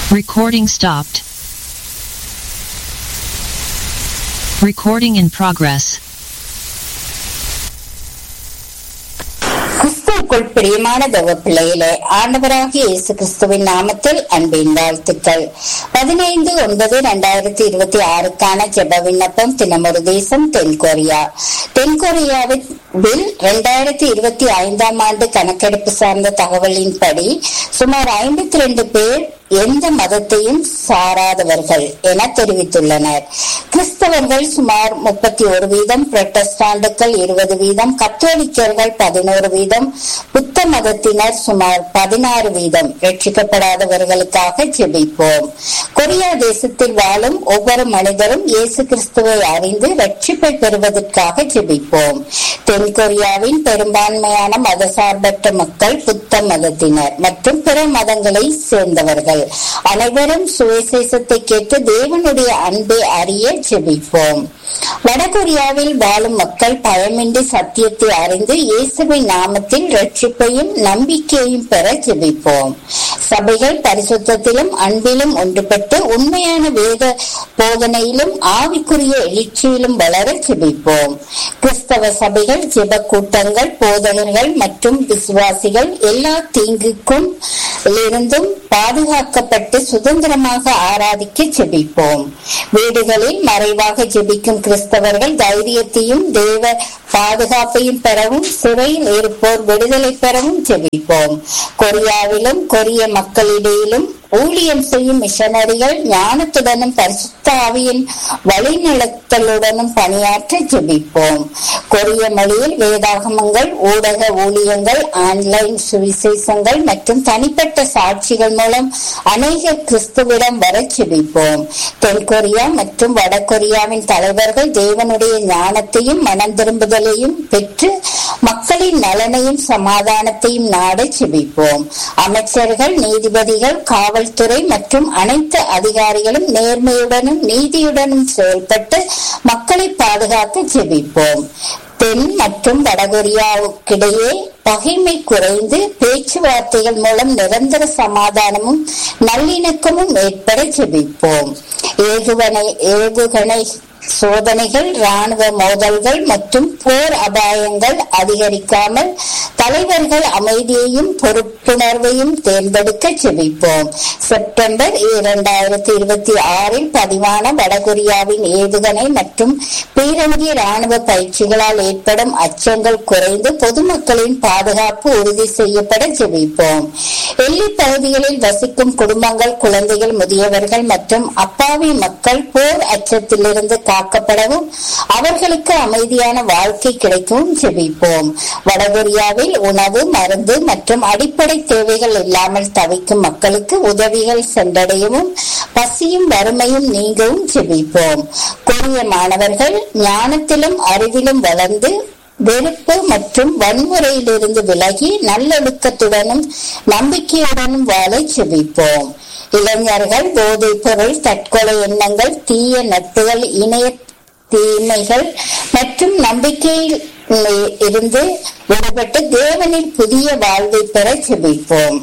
Recording stopped. Recording in progress. கிறிஸ்துவுக்குள் பிரியமான தேவ பிள்ளைகளே ஆண்டவராகிய இயேசு கிறிஸ்துவின் நாமத்தில் அன்பின் வாழ்த்துக்கள் பதினைந்து ஒன்பது இரண்டாயிரத்தி இருபத்தி ஆறுக்கான ஜெப விண்ணப்பம் தினமொரு தேசம் தென்கொரியா தென்கொரியாவில் இரண்டாயிரத்தி இருபத்தி ஐந்தாம் ஆண்டு கணக்கெடுப்பு சார்ந்த தகவலின்படி சுமார் ஐம்பத்தி ரெண்டு பேர் எந்த மதத்தையும் சாராதவர்கள் என தெரிவித்துள்ளனர் கிறிஸ்தவர்கள் சுமார் முப்பத்தி ஒரு வீதம் புரட்டஸ்டாண்டுகள் இருபது வீதம் கத்தோலிக்கர்கள் பதினோரு வீதம் புத்த மதத்தினர் சுமார் பதினாறு வீதம் ரட்சிக்கப்படாதவர்களுக்காக ஜெபிப்போம் கொரியா தேசத்தில் வாழும் ஒவ்வொரு மனிதரும் இயேசு கிறிஸ்துவை அறிந்து ரட்சிப்பை பெறுவதற்காக ஜெபிப்போம் தென்கொரியாவின் பெரும்பான்மையான மதசார்பற்ற மக்கள் புத்த மதத்தினர் மற்றும் பிற மதங்களை சேர்ந்தவர்கள் அனைவரும் சுவிசேஷத்தை கேட்டு தேவனுடைய அன்பை அறிய ஜெபிப்போம் வடகொரியாவில் வாழும் மக்கள் பயமின்றி சத்தியத்தை அறிந்து இயேசுவின் நாமத்தில் ரட்சிப்பையும் நம்பிக்கையையும் பெற ஜெபிப்போம் சபைகள் பரிசுத்திலும் அன்பிலும் ஒன்றுபட்டு உண்மையான வேத போதனையிலும் ஆவிக்குரிய எழுச்சியிலும் வளர ஜெபிப்போம் கிறிஸ்தவ சபைகள் ஜெப கூட்டங்கள் போதகர்கள் மற்றும் விசுவாசிகள் எல்லா தீங்குக்கும் இருந்தும் பாதுகாக்கப்பட்டு சுதந்திரமாக ஆராதிக்க ஜெபிப்போம் வீடுகளில் மறைவாக ஜெபிக்கும் கிறிஸ்தவர்கள் தைரியத்தையும் தேவ பாதுகாப்பையும் பெறவும் சிறையில் இருப்போர் விடுதலை பெறவும் ஜெபிப்போம் கொரியாவிலும் கொரிய மக்களிடையிலும் ஊழியம் செய்யும் மிஷனரிகள் ஞானத்துடனும் பரிசுத்த ஆவியின் வழிநடத்தலுடனும் பணியாற்ற ஜெபிப்போம் கொரிய மொழியில் வேதாகமங்கள் ஊடக ஊழியங்கள் ஆன்லைன் சுவிசேஷங்கள் மற்றும் தனிப்பட்ட சாட்சிகள் மூலம் அநேக கிறிஸ்துவிடம் வர ஜெபிப்போம் தென்கொரியா மற்றும் வடகொரியாவின் தலைவர்கள் தேவனுடைய ஞானத்தையும் மனம் திரும்புதலையும் பெற்று மக்களின் நலனையும் சமாதானத்தையும் நாட ஜெபிப்போம் அமைச்சர்கள் நீதிபதிகள் காவல்துறை மற்றும் அனைத்து அதிகாரிகளும் நேர்மையுடனும் நீதியுடனும் செயல்பட்டு மக்களை பாதுகாக்க ஜெபிப்போம் தென் மற்றும் வடகொரியாவுக்கிடையே பகைமை குறைந்து பேச்சுவார்த்தைகள் மூலம் நிரந்தர சமாதானமும் நல்லிணக்கமும் ஏற்பட ஜெபிப்போம் ஏகுவனை ஏவுகணை சோதனைகள் ராணுவ மோதல்கள் மற்றும் போர் அபாயங்கள் அதிகரிக்காமல் தலைவர்கள் அமைதியையும் பொறுப்புணர்வையும் தேர்ந்தெடுக்க செபிப்போம் செப்டம்பர் இரண்டாயிரத்தி இருபத்தி ஆறில் பதிவான வடகொரியாவின் ஏவுகணை மற்றும் பீரங்கி ராணுவ பயிற்சிகளால் ஏற்படும் அச்சங்கள் குறைந்து பொதுமக்களின் பாதுகாப்பு உறுதி செய்யப்பட ஜெபிப்போம் எல்லை பகுதிகளில் வசிக்கும் குடும்பங்கள் குழந்தைகள் முதியவர்கள் மற்றும் அப்பாவி மக்கள் போர் அச்சத்திலிருந்து காக்கப்படவும் அவர்களுக்கு அமைதியான வாழ்க்கை கிடைக்கவும் ஜெபிப்போம் வடகொரியாவில் உணவு மருந்து மற்றும் அடிப்படை தேவைகள் இல்லாமல் தவிக்கும் மக்களுக்கு உதவிகள் சென்றடையவும் பசியும் வறுமையும் நீங்கவும் ஜெபிப்போம் கொரிய மாணவர்கள் ஞானத்திலும் அறிவிலும் வளர்ந்து வெறுப்பு மற்றும் வன்முறையிலிருந்து விலகி நல்லொழுக்கத்துடனும் நம்பிக்கையுடனும் வாழ செபிப்போம் இளைஞர்கள் போதைப் பொருள் தற்கொலை எண்ணங்கள் தீய நட்புகள் இணைய தீமைகள் மற்றும் நம்பிக்கையில் இருந்து விடுபட்டு தேவனில் புதிய வாழ்வை பெற செபிப்போம்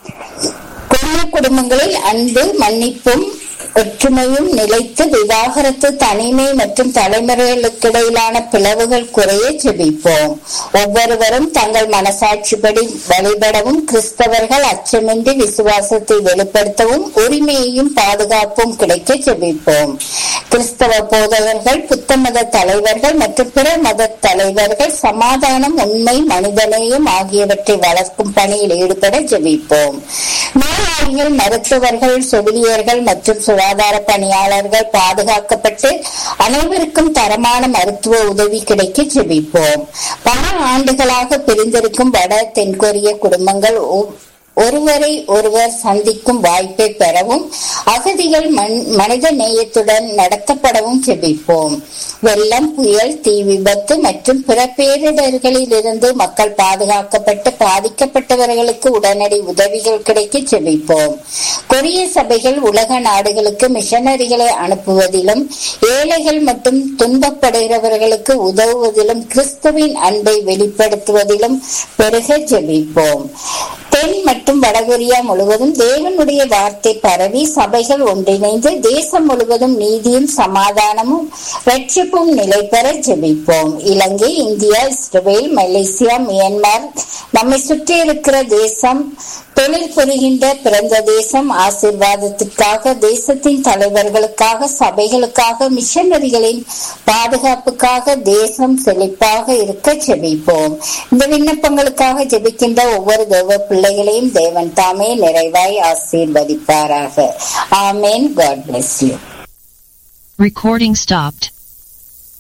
குடும்ப குடும்பங்களில் அன்பு மன்னிப்பும் ஒற்றுமையும் நிலைத்து விவாகரத்து தனிமை மற்றும் தலைமுறைகளுக்கிடையிலான பிளவுகள் குறைய ஜெபிப்போம் ஒவ்வொருவரும் தங்கள் மனசாட்சிப்படி வழிபடவும் கிறிஸ்தவர்கள் அச்சமின்றி விசுவாசத்தை வெளிப்படுத்தவும் உரிமையையும் பாதுகாப்பும் கிடைக்க ஜெபிப்போம் கிறிஸ்தவ போதகர்கள் புத்த மத தலைவர்கள் மற்றும் பிற மத தலைவர்கள் சமாதானம் உண்மை மனிதநேயம் ஆகியவற்றை வளர்க்கும் பணியில் ஈடுபட ஜெபிப்போம் நோயாளிகள் மருத்துவர்கள் செவிலியர்கள் மற்றும் சுகாதார பணியாளர்கள் பாதுகாக்கப்பட்டு அனைவருக்கும் தரமான மருத்துவ உதவி கிடைக்க ஜெபிப்போம் பல ஆண்டுகளாக பிரிந்திருக்கும் வட தென்கொரிய குடும்பங்கள் ஒருவரை ஒருவர் சந்திக்கும் வாய்ப்பை பெறவும் அகதிகள் மனித நேயத்துடன் நடத்தப்படவும் செபிப்போம் வெள்ளம் புயல் தீ விபத்து மற்றும் பிற பேரிடர்களில் இருந்து மக்கள் பாதுகாக்கப்பட்டு பாதிக்கப்பட்டவர்களுக்கு உடனடி உதவிகள் கிடைக்க செபிப்போம் கொரிய சபைகள் உலக நாடுகளுக்கு மிஷனரிகளை அனுப்புவதிலும் ஏழைகள் மற்றும் துன்பப்படுகிறவர்களுக்கு உதவுவதிலும் கிறிஸ்துவின் அன்பை வெளிப்படுத்துவதிலும் பெருக ஜெபிப்போம் தென் மற்றும் வடகொரியா முழுவதும் தேவனுடைய வார்த்தை பரவி சபைகள் ஒன்றிணைந்து தேசம் முழுவதும் நீதியும் சமாதானமும் ரட்சிப்பும் நிலை பெற ஜெபிப்போம் Ilangai India Israel Malaysia Myanmar நம்மை சுற்றி இருக்கிற தேசம் தொழில் புரிகின்ற பிறந்த தேசம் ஆசிர்வாதத்திற்காக தேசத்தின் தலைவர்களுக்காக சபைகளுக்காக மிஷனரிகளின் பாதுகாப்புக்காக தேசம் செழிப்பாக இருக்க ஜெபிப்போம் இந்த விண்ணப்பங்களுக்காக ஜெபிக்கின்ற ஒவ்வொரு தேவ பிள்ளைகளையும் தேவன் தாமே நிறைவாய் ஆசீர்வதிப்பாராக ஆமேன் God bless you Recording stopped.